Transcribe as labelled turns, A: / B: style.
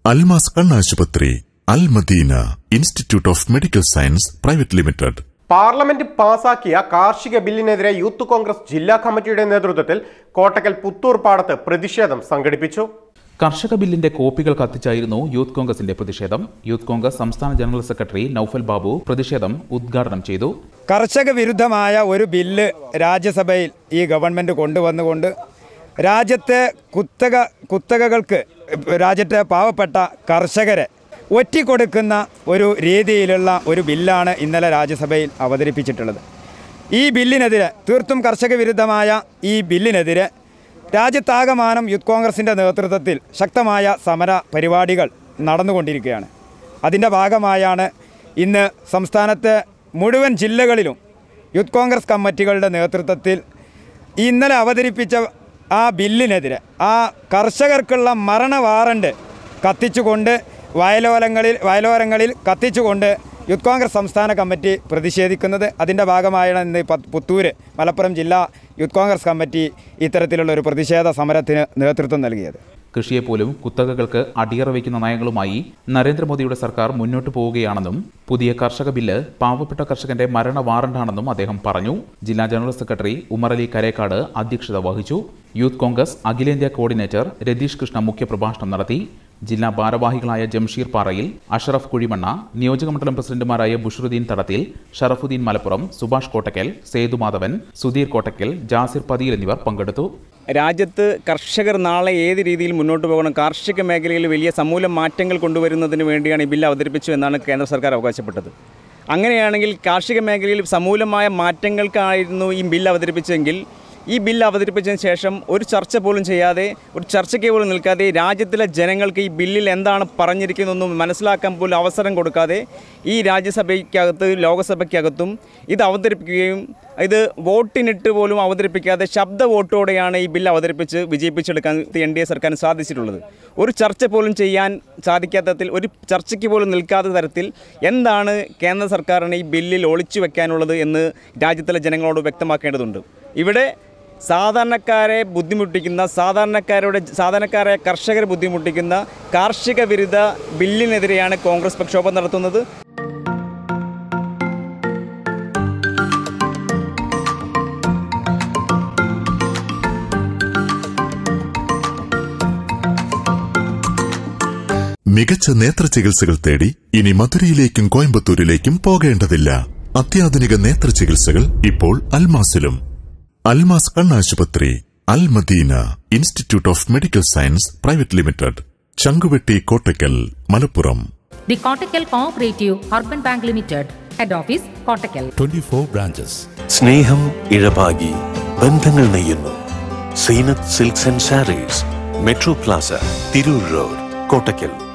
A: അൽമാസ് കണ്ണാശുപത്രി Al Madina institute of medical science private limited
B: parliament പാസാക്കിയ കാർഷിക ബില്ലിനെതിരെ യൂത്ത് കോൺഗ്രസ് ജില്ലാ കമ്മിറ്റിയുടെ നേതൃത്വത്തിൽ കോട്ടക്കൽ പുത്തൂർ പാടത്ത് പ്രതിഷേധം സംഘടിപ്പിച്ചു
C: കർഷക ബില്ലിന്റെ കോപ്പികൾ കത്തിച്ചായിരുന്നു യൂത്ത് കോൺഗ്രസിന്റെ പ്രതിഷേധം യൂത്ത് കോൺഗ്രസ് സംസ്ഥാന ജനറൽ സെക്രട്ടറി നൌഫൽ ബാബു പ്രതിഷേധം ഉദ്ഘാടനം ചെയ്തു
D: കർഷക വിരുദ്ധമായ ഒരു ബില്ല് രാജ്യസഭയിൽ ഈ ഗവൺമെൻറ് കൊണ്ടുവന്നുകൊണ്ട് രാജ്യത്തെ കുത്തക കുത്തകകൾക്ക് രാജ്യത്തെ പാവപ്പെട്ട കർഷകരെ ഒറ്റിക്കൊടുക്കുന്ന ഒരു രീതിയിലുള്ള ഒരു ബില്ലാണ് ഇന്നലെ രാജ്യസഭയിൽ അവതരിപ്പിച്ചിട്ടുള്ളത് ഈ ബില്ലിനെതിരെ തീർത്തും കർഷക വിരുദ്ധമായ ഈ ബില്ലിനെതിരെ രാജ്യത്താകമാനം യൂത്ത് കോൺഗ്രസിൻ്റെ നേതൃത്വത്തിൽ ശക്തമായ സമര പരിപാടികൾ നടന്നുകൊണ്ടിരിക്കുകയാണ് അതിൻ്റെ ഭാഗമായാണ് ഇന്ന് സംസ്ഥാനത്തെ മുഴുവൻ ജില്ലകളിലും യൂത്ത് കോൺഗ്രസ് കമ്മിറ്റികളുടെ നേതൃത്വത്തിൽ ഇന്നലെ അവതരിപ്പിച്ച ആ ബില്ലിനെതിരെ ആ കർഷകർക്കുള്ള മരണ വാറണ്ട് കത്തിച്ചുകൊണ്ട് വയലോരങ്ങളിൽ വയലോരങ്ങളിൽ കത്തിച്ചുകൊണ്ട് യൂത്ത് കോൺഗ്രസ് സംസ്ഥാന കമ്മിറ്റി പ്രതിഷേധിക്കുന്നത് അതിൻ്റെ ഭാഗമായാണ് ഇന്ന് പ- പുത്തൂര് മലപ്പുറം ജില്ലാ യൂത്ത് കോൺഗ്രസ് കമ്മിറ്റി ഇത്തരത്തിലുള്ള ഒരു പ്രതിഷേധ സമരത്തിന് നേതൃത്വം നൽകിയത്
C: കൃഷിയെപ്പോലും കുത്തകകൾക്ക് അടിയറ വയ്ക്കുന്ന നയങ്ങളുമായി നരേന്ദ്രമോദിയുടെ സർക്കാർ മുന്നോട്ടു പോവുകയാണെന്നും പുതിയ കർഷക ബില്ല് പാവപ്പെട്ട കർഷകന്റെ മരണ വാറണ്ടാണെന്നും അദ്ദേഹം പറഞ്ഞു ജില്ലാ ജനറൽ സെക്രട്ടറി ഉമർ അലി കരേക്കാട് അധ്യക്ഷത വഹിച്ചു യൂത്ത് കോൺഗ്രസ് അഖിലേന്ത്യാ കോർഡിനേറ്റർ രതീഷ് കൃഷ്ണ മുഖ്യപ്രഭാഷണം നടത്തി ജില്ലാ ഭാരവാഹികളായ ജംഷീർ പാറയിൽ അഷറഫ് കുഴിമണ്ണ നിയോജകമണ്ഡലം പ്രസിഡന്റുമാരായ ബുഷറുദ്ദീൻ തടത്തിൽ ഷറഫുദ്ദീൻ മലപ്പുറം സുഭാഷ് കോട്ടക്കൽ സേതുമാധവൻ സുധീർ കോട്ടക്കൽ ജാസിർ പതിയിൽ എന്നിവർ പങ്കെടുത്തു
E: രാജ്യത്ത് കർഷകർ നാളെ ഏത് രീതിയിൽ മുന്നോട്ട് പോകണം കാർഷിക മേഖലയിൽ വലിയ സമൂല മാറ്റങ്ങൾ കൊണ്ടുവരുന്നതിന് വേണ്ടിയാണ് ഈ ബില്ല് അവതരിപ്പിച്ചു എന്നാണ് കേന്ദ്ര സർക്കാർ അവകാശപ്പെട്ടത് അങ്ങനെയാണെങ്കിൽ കാർഷിക മേഖലയിൽ സമൂലമായ മാറ്റങ്ങൾക്കായിരുന്നു ഈ ബില്ല് അവതരിപ്പിച്ചെങ്കിൽ ഈ ബില്ല് അവതരിപ്പിച്ചതിന് ശേഷം ഒരു ചർച്ച പോലും ചെയ്യാതെ ഒരു ചർച്ചയ്ക്ക് പോലും നിൽക്കാതെ രാജ്യത്തിലെ ജനങ്ങൾക്ക് ഈ ബില്ലിൽ എന്താണ് പറഞ്ഞിരിക്കുന്നതെന്നും മനസ്സിലാക്കാൻ പോലും അവസരം കൊടുക്കാതെ ഈ രാജ്യസഭയ്ക്കകത്ത് ലോകസഭയ്ക്കകത്തും ഇത് അവതരിപ്പിക്കുകയും ഇത് വോട്ടിനിട്ട് പോലും അവതരിപ്പിക്കാതെ ശബ്ദ വോട്ടോടെയാണ് ഈ ബില്ല് അവതരിപ്പിച്ച് വിജയിപ്പിച്ചെടുക്കാൻ എൻ ഡി എ സർക്കാരിന് സാധിച്ചിട്ടുള്ളത് ഒരു ചർച്ച പോലും ചെയ്യാൻ സാധിക്കാത്തതിൽ ഒരു ചർച്ചയ്ക്ക് പോലും നിൽക്കാത്ത തരത്തിൽ എന്താണ് കേന്ദ്ര സർക്കാരിന് ഈ ബില്ലിൽ ഒളിച്ചു വെക്കാനുള്ളത് എന്ന് രാജ്യത്തിലെ ജനങ്ങളോട് വ്യക്തമാക്കേണ്ടതുണ്ട് ഇവിടെ സാധാരണക്കാരെ ബുദ്ധിമുട്ടിക്കുന്ന സാധാരണക്കാരുടെ സാധാരണക്കാരായ കർഷകരെ ബുദ്ധിമുട്ടിക്കുന്ന കാർഷിക വിരുദ്ധ ബില്ലിനെതിരെയാണ് കോൺഗ്രസ് പ്രക്ഷോഭം നടത്തുന്നത്
A: മികച്ച നേത്ര ചികിത്സകൾ തേടി ഇനി മധുരയിലേക്കും കോയമ്പത്തൂരിലേക്കും പോകേണ്ടതില്ല അത്യാധുനിക നേത്ര ചികിത്സകൾ ഇപ്പോൾ അൽമാസിലും അൽമാസ് കണ്ണാശുപത്രി Al Madina institute of medical science private limited Changuvetty Kottakkal Malappuram
F: The Kottakkal Cooperative Urban Bank Limited, Head Office, Kottakkal.
G: 24 branches.
H: സ്നേഹം ഇഴപാകി ബന്ധങ്ങൾ നെയ്യുന്നു Zeenath silks and sarees metro plaza Tirur road Kottakkal